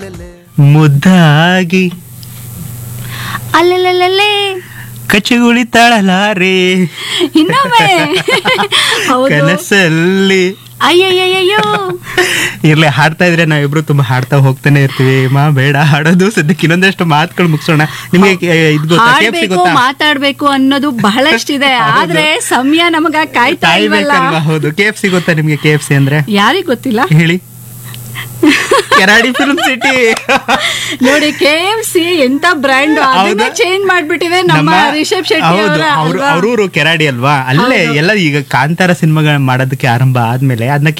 ಮುದ್ದಾಗಿ ಅಲ್ಲಲ್ಲೇ ಕಚ್ಚಗುಳಿತಾಳಲಾರೆ ಇನ್ನೊಮ್ಮೆ ಹೌದು ಕನಸಲ್ಲಿ ಅಯ್ಯಯ್ಯಯ್ಯೋ ಇರ್ಲಿ ಹಾಡ್ತಾ ಇದ್ರೆ ನಾವಿಬ್ರು ತುಂಬಾ ಹಾಡ್ತಾ ಹೋಗ್ತಾನೆ ಇರ್ತೀವಿ ಮಾ ಬೇಡ ಹಾಡೋದು ಸದ್ಯಕ್ಕೆ ಇನ್ನೊಂದಷ್ಟು ಮಾತುಗಳು ಮುಗಿಸೋಣ ನಿಮಗೆ ಇದು ಗೊತ್ತಾ KFC ಹಾಡ್ಬೇಕು ಗೊತ್ತಾ ಮಾತಾಡ್ಬೇಕು ಅನ್ನೋದು ಬಹಳಷ್ಟಿದೆ ಆದ್ರೆ ಸಮಯ ನಮಗ ಕಾಯ್ತಾ ಇಲ್ವಲ್ಲ ಕಾಯ್ಬೇಕಲ್ವಾ ಹೌದು ಕೆ ಎಫ್ ಸಿ ಗೊತ್ತಾ ನಿಮ್ಗೆ ಕೆ ಎಫ್ ಸಿ ಅಂದ್ರೆ ಯಾರಿಗ್ ಗೊತ್ತಿಲ್ಲ ಹೇಳಿ ಕೆರಾಡಿ ಫಿಲ್ಮ್ ಸಿಟಿ ನೋಡಿ ಕೆ ಎಫ್ ಸಿ ಎಂತ ಬ್ರ್ಯಾಂಡ್ ಅದನ್ನೇ ಹೌದಾ? ಚೇಂಜ್ ಮಾಡ್ಬಿಟ್ಟಿದೆ ನಮ್ಮ ರಿಷಬ್ ಶೆಟ್ಟಿ ಹೌದು ಅವರ ಅವ್ರು ಅಲ್ವಾ? ಅವ್ರೂರು ಕೆರಾಡಿ ಅಲ್ವಾ ಅಲ್ಲೇ ಎಲ್ಲ ಈಗ ಕಾಂತಾರ ಸಿನಿಮಾಗಳ ಮಾಡೋದಕ್ಕೆ ಆರಂಭ ಆದ್ಮೇಲೆ ಅದನ್ನ